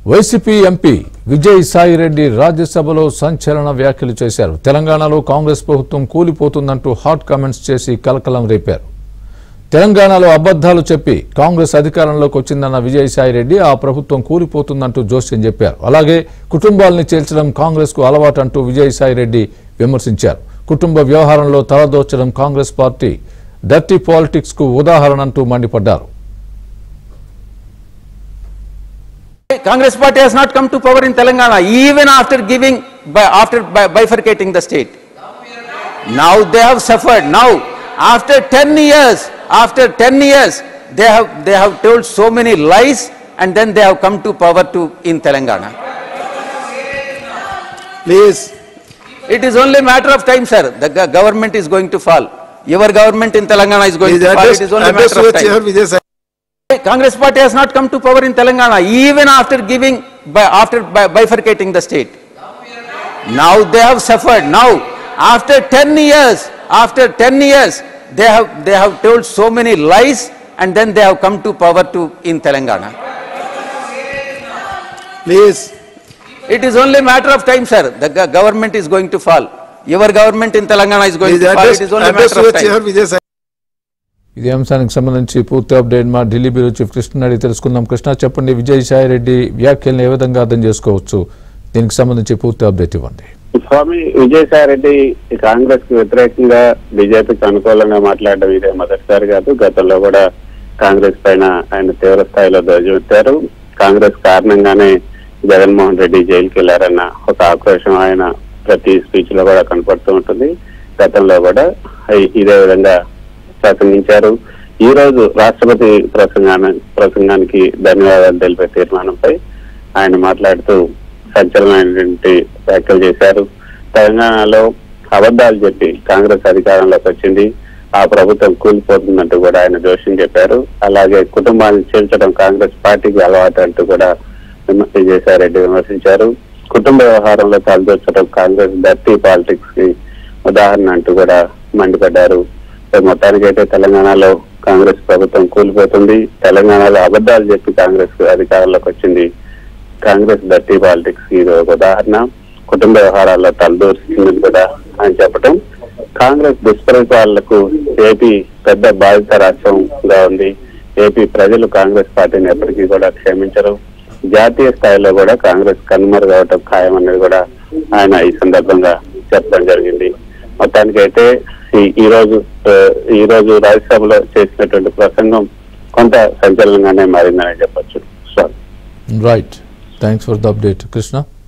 YCP MP Vijay Sai Reddy రాజ్యసభలో సంచలన వ్యాఖ్యలు చేశారు తెలంగాణలో కాంగ్రెస్ ప్రభుత్వం కూలిపోతుందంటూ హాట్ కామెంట్స్ చేసి కలకలం రేపారు తెలంగాణలో అబద్ధాలు చెప్పి కాంగ్రెస్ అధికారంలోకి వచ్చిందన్న విజయసాయిరెడ్డి ఆ ప్రభుత్వం కూలిపోతుందంటూ జోస్యం చెప్పారు అలాగే కుటుంబాలని చేల్చడం కాంగ్రెస్ కు అలవాటంటూ విజయసాయిరెడ్డి విమర్శించారు కుటుంబ వ్యవహారంలో తలదోచడం కాంగ్రెస్ పార్టీ డర్టీ పాలిటిక్స్ కు ఉదాహరణ అంటూ మండిపడ్డారు Congress party has not come to power in Telangana even after giving, by, after by, bifurcating the state. Now they have suffered. Now, after 10 years, after 10 years, they have, they have told so many lies and then they have come to power to, in Telangana. Please, It is only a matter of time, sir. The go- government is going to fall. Your government in Telangana is going please to fall. address, It is only a address matter to of the chair, time. Vijay Sai. Congress party has not come to power in Telangana even after giving, by, after by, bifurcating the state. Now they have suffered. Now, after 10 years, after 10 years, they have, they have told so many lies and then they have come to power to, in Telangana. Please, It is only a matter of time, sir. The go- government is going to fall. Your government in Telangana is going please to fall. address, It is only a address matter to of the chair, time. Vijay Sai. ఇదే అంశానికి సంబంధించి పూర్తి update మా Delhi bureau chief Krishna అడిగి తెలుసుకుందాం కృష్ణ చెప్పండి విజయసాయి రెడ్డి వ్యాఖ్యలను ఏ విధంగా అర్థం చేసుకోవచ్చు దీనికి సంబంధించి పూర్తి అప్డేట్ ఇవ్వండి స్వామి విజయసాయి రెడ్డి కాంగ్రెస్ కు వ్యతిరేకంగా బీజేపీకి అనుకూలంగా మాట్లాడడం ఇదే మొదటిసారి కాదు గతంలో కూడా కాంగ్రెస్ పైన ఆయన తీవ్ర స్థాయిలో ధ్వజమెత్తారు కాంగ్రెస్ కారణంగానే జగన్మోహన్ రెడ్డి జైలుకి వెళ్లారన్న ఒక ఆక్రోశం ఆయన ప్రతి స్పీచ్ లో కూడా కనపడుతూ ఉంటుంది గతంలో కూడా ఇ- ఇదే విధంగా ప్రసంగించారు ఈ రోజు రాష్ట్రపతి ప్రసంగాన ప్రసంగానికి ధన్యవాదాలు తెలిపే తీర్మానంపై ఆయన మాట్లాడుతూ సంచలనమైనటువంటి వ్యాఖ్యలు చేశారు తెలంగాణలో అబద్ధాలు చెప్పి కాంగ్రెస్ అధికారంలోకి వచ్చింది ఆ ప్రభుత్వం కూలిపోతుందంటూ కూడా ఆయన జోషం చెప్పారు అలాగే కుటుంబాలను చేల్చడం కాంగ్రెస్ పార్టీకి అలవాటు అంటూ కూడా విమర్శ చేశారెడ్డి విమర్శించారు కుటుంబ వ్యవహారంలో తలదొచ్చడం కాంగ్రెస్ డర్టీ పాలిటిక్స్ కి ఉదాహరణ అంటూ కూడా మండిపడ్డారు సో మొత్తానికైతే తెలంగాణలో కాంగ్రెస్ ప్రభుత్వం కూలిపోతుంది తెలంగాణలో అబద్ధాలు చెప్పి కాంగ్రెస్ అధికారంలోకి వచ్చింది కాంగ్రెస్ డర్టీ పాలిటిక్స్ ఇది ఒక ఉదాహరణ కుటుంబ వ్యవహారాల్లో తలదూరుస్తుందని కూడా ఆయన చెప్పడం కాంగ్రెస్ దుష్ప్రచారాలకు ఏపీ పెద్ద బాధిత రాష్ట్రంగా ఉంది ఏపీ ప్రజలు కాంగ్రెస్ పార్టీని ఎప్పటికీ కూడా క్షమించరు జాతీయ స్థాయిలో కూడా కాంగ్రెస్ కనుమరుగవటం ఖాయం అనేది కూడా ఆయన ఈ సందర్భంగా చెప్పడం జరిగింది మొత్తానికైతే ఈ- ఈ రోజు ఆ, ఈ రోజు రాజ్యసభలో చేసినటువంటి ప్రసంగం కొంత సంచలనంగానే మారిందని చెప్పొచ్చు sir right thanks for the update Krishna